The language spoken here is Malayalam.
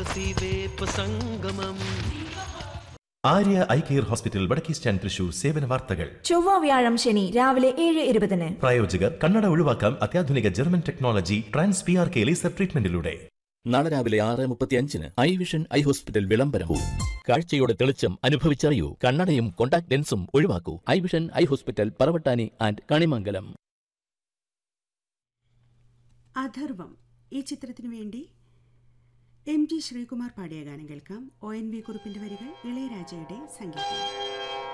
കാശിവേപ്പ് സംഗമം ആര്യ ഐ കെയർ ഹോസ്പിറ്റൽ വടക്കേ സ്റ്റാൻഡ് തൃശൂർ സേവന വാർത്തകൾ ചൊവ്വ വ്യാഴം ശനി രാവിലെ ഏഴ് ഇരുപതിന് പ്രായോജകർ കണ്ണട ഒഴിവാക്കാം അത്യാധുനിക German technology trans P R K laser ട്രീറ്റ്മെന്റിലൂടെ നാളെ രാവിലെ ആറ് മുപ്പത്തിയഞ്ചിന് ഐ വിഷൻ ഐ ഹോസ്പിറ്റൽ വിളംബരവും കാഴ്ചയുടെ തെളിച്ചം അനുഭവിച്ചറിയൂ കണ്ണടയും കോണ്ടാക്ട് ലെൻസും ഒഴിവാക്കൂ I vision eye hospital Paravattani and Kanimangalam Atharvam ഈ ചിത്രത്തിനു വേണ്ടി എം ജി ശ്രീകുമാർ പാടിയ ഗാനം കേൾക്കാം ഒ എൻ വി കുറുപ്പിന്റെ വരികൾ ഇളയരാജയുടെ സംഗീതം